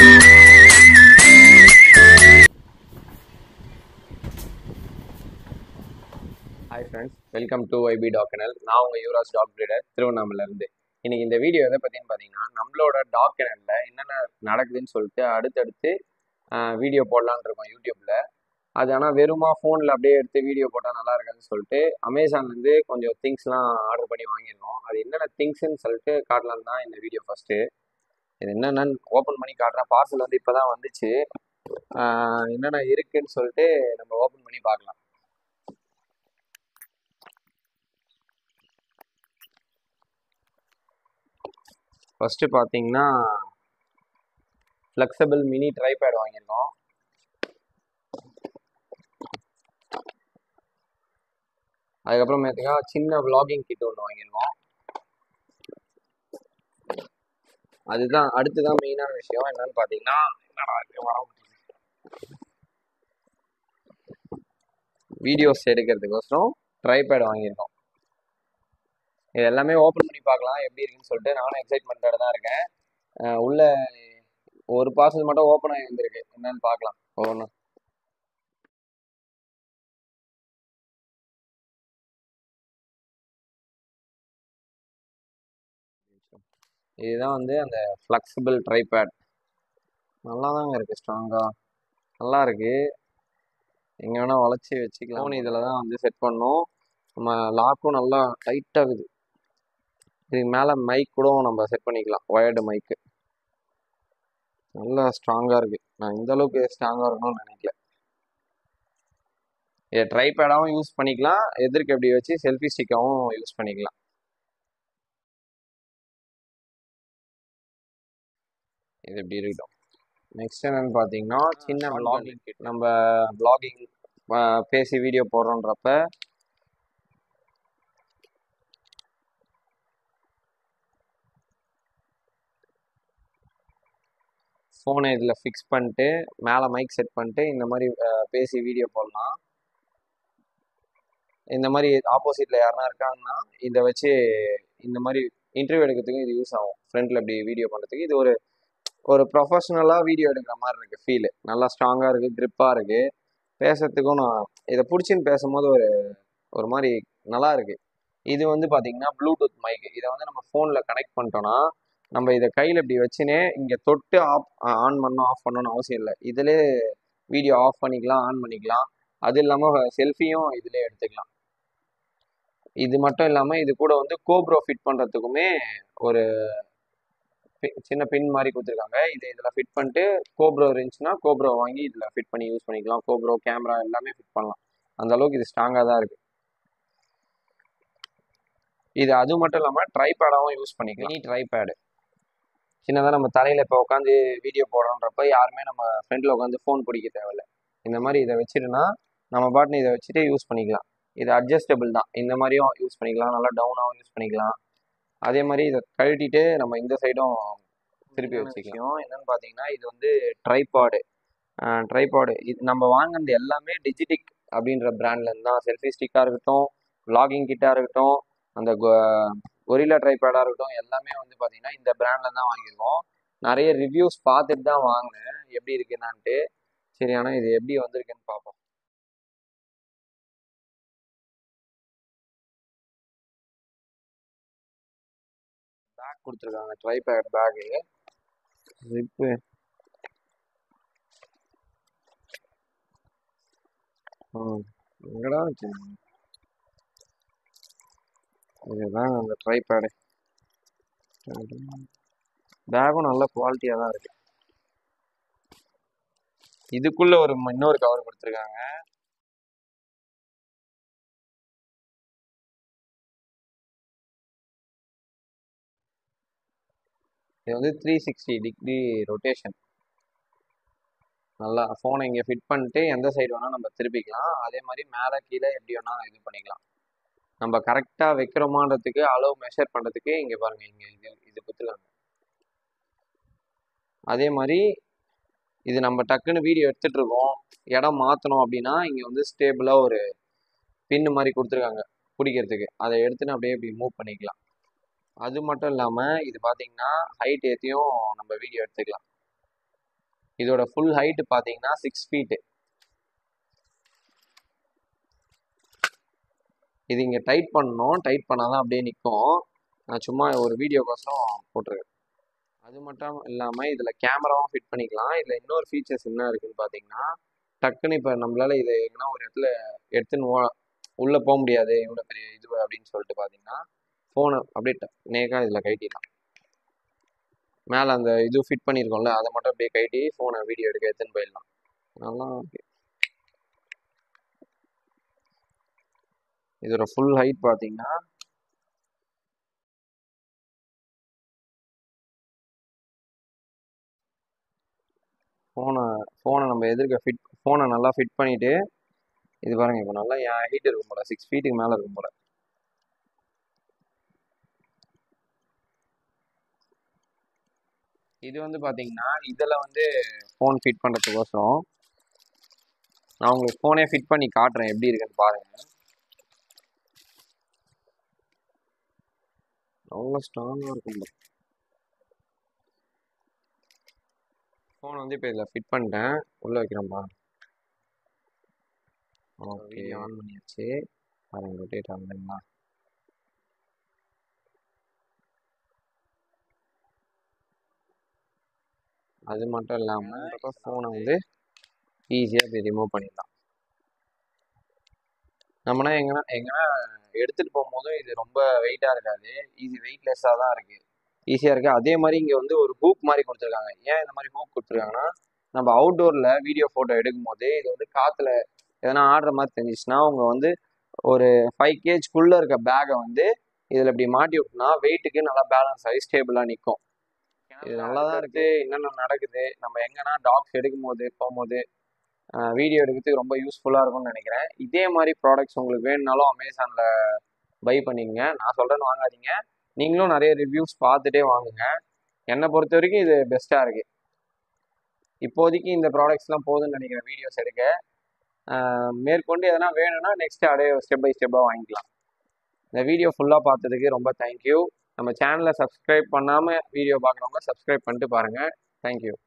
hi friends welcome to IP talk channel நான் உங்கள் Yuvraj talk breeder திருவண்ணாமலேருந்து இன்னைக்கு இந்த வீடியோ எதை பற்றின்னு பார்த்தீங்கன்னா நம்மளோட டாக் கனலில் என்னென்ன நடக்குதுன்னு சொல்லிட்டு அடுத்தடுத்து வீடியோ போடலான்னு இருக்கோம் யூடியூப்பில் அது ஆனால் வெறுமா ஃபோனில் அப்படியே எடுத்து வீடியோ போட்டால் நல்லா இருக்காதுன்னு சொல்லிட்டு அமேசான்லேருந்து கொஞ்சம் திங்ஸ்லாம் ஆர்டர் பண்ணி வாங்கியிருக்கோம் அது என்னென்ன திங்ஸ்ன்னு சொல்லிட்டு காட்டலான்னு தான் இந்த வீடியோ ஃபஸ்ட்டு இது என்னென்னு ஓப்பன் பண்ணி காட்டுறேன் பார்சல் வந்து இப்போ தான் வந்துச்சு ஆஹ் என்னென்ன இருக்குன்னு சொல்லிட்டு நம்ம ஓப்பன் பண்ணி பார்க்கலாம் ஃபஸ்ட்டு பார்த்தீங்கன்னா ஃப்ளெக்சிபிள் மினி ட்ரைபேட் வாங்கியிருக்கோம் அதுக்கப்புறமேட்டுக்கா சின்ன vlogging கிட் ஒன்று வாங்கியிருக்கோம் அதுதான் அடுத்துதான் மெயினான விஷயம் என்னன்னு பார்த்தீங்கன்னா என்னடா இது வர வீடியோஸ் எடுக்கிறதுக்கோசரம் ட்ரைபேட் வாங்கியிருக்கோம் இது எல்லாமே ஓப்பன் பண்ணி பார்க்கலாம் எப்படி இருக்குன்னு சொல்லிட்டு நானும் எக்ஸைட்மெண்ட்டோட தான் இருக்கேன் அஹ் உள்ள ஒரு பார்சல் மட்டும் ஓப்பன் ஆகி வந்திருக்கு என்னன்னு பார்க்கலாம் ஒவ்வொன்றும் இதுதான் வந்து அந்த ஃப்ளெக்சிபிள் ட்ரைபேட் நல்லா தாங்க இருக்குது ஸ்ட்ராங்காக நல்லா இருக்கு எங்கே வேணால் வளைச்சி வச்சுக்கலாம் ஃபோன் இதில் தான் வந்து செட் பண்ணோம் நம்ம லாக்கும் நல்லா டைட் ஆகுது இதுக்கு மேலே மைக் கூட நம்ம செட் பண்ணிக்கலாம் ஒயர்டு மைக்கு நல்லா ஸ்ட்ராங்காக இருக்குது நான் இந்த அளவுக்கு ஸ்ட்ராங்காக இருக்கணும்னு நினைக்கல இதை ட்ரைபேடாகவும் யூஸ் பண்ணிக்கலாம் எதிர்க்கு எப்படி வச்சு செல்ஃபி ஸ்டிக்காகவும் யூஸ் பண்ணிக்கலாம் இது எப்படி இருக்கட்டும் நெக்ஸ்ட் என்னன்னு பார்த்தீங்கன்னா சின்ன vlogging kit நம்ம vlogging அஹ் பேசி வீடியோ போடுறோன்றப்ப ஃபோனை இதில் ஃபிக்ஸ் பண்ணிட்டு மேலே மைக் செட் பண்ணிட்டு இந்த மாதிரி அஹ், பேசி வீடியோ போடலாம் இந்த மாதிரி ஆப்போசிட்டில் யாருனா இருக்காங்கன்னா இதை வச்சு இந்த மாதிரி இன்டர்வியூ எடுக்கிறதுக்கும் இது யூஸ் ஆகும் ஃப்ரண்ட்டில் இப்படி வீடியோ பண்ணுறதுக்கு இது ஒரு ஒரு ப்ரொஃபஷ்னலாக வீடியோ எடுக்கிற மாதிரி இருக்குது ஃபீலு நல்லா ஸ்ட்ராங்காக இருக்குது க்ரிப்பாக இருக்குது பேசுறதுக்கும் நான் இதை பிடிச்சின்னு பேசும்போது ஒரு ஒரு மாதிரி நல்லா இருக்குது இது வந்து பார்த்தீங்கன்னா ப்ளூடூத் மைக் இதை வந்து நம்ம ஃபோனில் கனெக்ட் பண்ணிட்டோம்னா நம்ம இதை கையில் இப்படி வச்சுனே இங்கே தொட்டு ஆஃப் ஆன் பண்ணணும் ஆஃப் பண்ணணும்னு அவசியம் இல்லை இதிலே வீடியோ ஆஃப் பண்ணிக்கலாம் ஆன் பண்ணிக்கலாம் அது இல்லாமல் செல்ஃபியும் இதிலே எடுத்துக்கலாம் இது மட்டும் இல்லாமல் இது கூட வந்து கோப்ரோ ஃபிட் பண்ணுறதுக்குமே ஒரு பி- சின்ன பின் மாதிரி கொடுத்துருக்காங்க இதை இதில் ஃபிட் பண்ணிட்டு கோப்ரோ இருந்துச்சுன்னா கோப்ரோ வாங்கி இதில் ஃபிட் பண்ணி யூஸ் பண்ணிக்கலாம் கோப்ரோ கேமரா எல்லாமே ஃபிட் பண்ணலாம் அந்த அளவுக்கு இது ஸ்ட்ராங்காக தான் இருக்குது இது அது மட்டும் இல்லாமல் ட்ரைபேடாகவும் யூஸ் பண்ணிக்கலாம் மினி ட்ரைபேடு சின்னதாக நம்ம தலையில் இப்போ உட்காந்து வீடியோ போடுறோன்றப்ப யாருமே நம்ம ஃப்ரெண்டில் உட்காந்து ஃபோன் பிடிக்க தேவையில்ல இந்த மாதிரி இதை வச்சுட்டுனா நம்ம பாட்டுன்னு இதை வச்சுட்டு யூஸ் பண்ணிக்கலாம் இது அட்ஜஸ்டபிள் தான் இந்த மாதிரியும் யூஸ் பண்ணிக்கலாம் நல்லா டவுனாகவும் யூஸ் பண்ணிக்கலாம் அதே மாதிரி இதை கழட்டிட்டு நம்ம இந்த சைடும் திருப்பி வச்சுக்கலாம் என்னன்னு பார்த்தீங்கன்னா இது வந்து ட்ரைபாடு ட்ரைபாடு இது நம்ம வாங்கினது எல்லாமே டிஜிடிக் அப்படின்ற பிராண்ட்லேருந்து தான் செல்ஃபி ஸ்டிக்காக இருக்கட்டும் vlogging கிட்டாக இருக்கட்டும் அந்த ஒரிலா ட்ரைபேடாக இருக்கட்டும் எல்லாமே வந்து பார்த்தீங்கன்னா இந்த பிராண்டில் தான் வாங்கியிருக்கோம் நிறைய ரிவ்யூஸ் பார்த்துட்டு தான் வாங்கினேன் எப்படி இருக்குன்னான்ட்டு சரி ஆனால் இது எப்படி வந்திருக்குன்னு பார்ப்போம் பேக் கொடுத்துருக்காங்க ட்ரைபேட் பேக்கு ஜிப்பு ம் எங்கடா வச்சு இதுதான் அந்த ட்ரைபேடு பேக்கும் நல்ல குவாலிட்டியாக தான் இருக்கு இதுக்குள்ள ஒரு ம- இன்னொரு கவர் கொடுத்துருக்காங்க இது வந்து த்ரீ சிக்ஸ்டி டிகிரி ரொட்டேஷன் நல்லா ஃபோனை இங்கே ஃபிட் பண்ணிட்டு எந்த சைடு வேணால் நம்ம திருப்பிக்கலாம் அதே மாதிரி மேலே கீழே எப்படி வேணால் இது பண்ணிக்கலாம் நம்ம கரெக்டாக வைக்கிறோமான்றதுக்கு அளவு மெஷர் பண்ணுறதுக்கு இங்கே பாருங்கள் இங்கே இது இது கொடுத்துருக்காங்க அதே மாதிரி இது நம்ம டக்குன்னு வீடியோ எடுத்துட்டு இருக்கோம் இடம் மாற்றணும் அப்படின்னா இங்கே வந்து ஸ்டேபிளாக ஒரு பின்னு மாதிரி கொடுத்துருக்காங்க பிடிக்கிறதுக்கு அதை எடுத்துன்னு அப்படியே இப்படி மூவ் பண்ணிக்கலாம் அது மட்டும் இல்லாமல் இது பார்த்தீங்கன்னா ஹைட் ஏற்றியும் நம்ம வீடியோ எடுத்துக்கலாம் இதோட ஃபுல் ஹைட்டு பார்த்தீங்கன்னா சிக்ஸ் ஃபீட்டு இது இங்கே டைட் பண்ணணும் டைட் பண்ணால் தான் அப்படியே நிற்கும் நான் சும்மா ஒரு வீடியோக்கோசரம் போட்டிருக்கேன் அது மட்டும் இல்லாமல் இதில் கேமராவும் ஃபிட் பண்ணிக்கலாம் இதில் இன்னொரு ஃபீச்சர்ஸ் என்ன இருக்குன்னு பார்த்தீங்கன்னா டக்குன்னு இப்போ நம்மளால இது எங்கன்னா ஒரு இடத்துல எடுத்துன்னு ஓ உள்ளே போக முடியாது இவ்வளோ பெரிய இது அப்படின்னு சொல்லிட்டு பார்த்தீங்கன்னா ஃபோனை அப்படியே நேக்காக இதில் கழட்டிடலாம் மேலே அந்த இது ஃபிட் பண்ணியிருக்கோம்ல அதை மட்டும் அப்படியே கழட்டி ஃபோனை வீடியோ எடுக்க எடுத்துன்னு போயிடலாம் நல்லா இருக்கு இதோட ஃபுல் ஹைட் பார்த்தீங்கன்னா ஃபோனை ஃபோனை நம்ம எதிர்க்க ஃபிட் ஃபோனை நல்லா ஃபிட் பண்ணிவிட்டு இது பாருங்க இப்போ நல்லா என் ஹைட் இருக்கும் போல சிக்ஸ் ஃபீட்டுக்கு மேலே இருக்கும் போல இது வந்து பார்த்தீங்கன்னா இதில் வந்து ஃபோன் ஃபிட் பண்ணுறதுக்கோசரம் நான் உங்களுக்கு ஃபோனே ஃபிட் பண்ணி காட்டுறேன் எப்படி இருக்குன்னு பாருங்க அவ்வளோ ஸ்ட்ராங்காக இருக்கும் ஃபோன் வந்து இப்போ இதில் ஃபிட் பண்ணிட்டேன் உள்ளே வைக்கிறேன் பாருங்க ஓகே ஆன் பண்ணியாச்சு பாருங்க ரொட்டேட் ஆகுதுங்களா அது மட்டும் இல்லாமல் ஃபோனை வந்து ஈஸியாக இப்படி ரிமூவ் பண்ணிடலாம் நம்மனா எங்கன்னா எங்கன்னா எடுத்துகிட்டு போகும்போதும் இது ரொம்ப வெயிட்டாக இருக்காது ஈஸி வெயிட்லெஸ்ஸாக தான் இருக்குது ஈஸியாக இருக்குது அதே மாதிரி இங்கே வந்து ஒரு ஹூக் மாதிரி கொடுத்துருக்காங்க ஏன் இந்த மாதிரி ஹூக் கொடுத்துருக்காங்கன்னா நம்ம அவுட்டோரில் வீடியோ ஃபோட்டோ எடுக்கும்போது இது வந்து காற்றுல எதனா ஆடுற மாதிரி தெரிஞ்சிச்சுன்னா அவங்க வந்து ஒரு ஃபைவ் கேஜ்க்குள்ளே இருக்க பேக்கை வந்து இதில் இப்படி மாட்டி விட்டுனா வெயிட்டுக்கு நல்லா பேலன்ஸ் ஆகி ஸ்டேபிளாக நிற்கும் இது நல்லா தான் இருக்குது என்னென்ன நடக்குது நம்ம எங்கன்னா டாக்ஸ் எடுக்கும் போது போகும்போது வீடியோ எடுக்கிறதுக்கு ரொம்ப யூஸ்ஃபுல்லாக இருக்கும்னு நினைக்கிறேன் இதே மாதிரி ப்ராடக்ட்ஸ் உங்களுக்கு வேணும்னாலும் அமேசானில் பை பண்ணிக்கங்க நான் சொல்கிறேன்னு வாங்காதீங்க நீங்களும் நிறைய ரிவ்யூஸ் பார்த்துட்டே வாங்குங்க என்னை பொறுத்த வரைக்கும் இது பெஸ்ட்டாக இருக்குது இப்போதைக்கு இந்த ப்ராடக்ட்ஸ்லாம் போதும்னு நினைக்கிறேன் வீடியோஸ் எடுக்க மேற்கொண்டு எதனா வேணும்னா நெக்ஸ்ட் அப்படியே ஸ்டெப் பை ஸ்டெப்பாக வாங்கிக்கலாம் இந்த வீடியோ ஃபுல்லாக பார்த்ததுக்கு ரொம்ப தேங்க்யூ நம்ம சேனலை சப்ஸ்கிரைப் பண்ணாமல் வீடியோ பார்க்குறவங்க சப்ஸ்கிரைப் பண்ணிட்டு பாருங்கள் தேங்க்யூ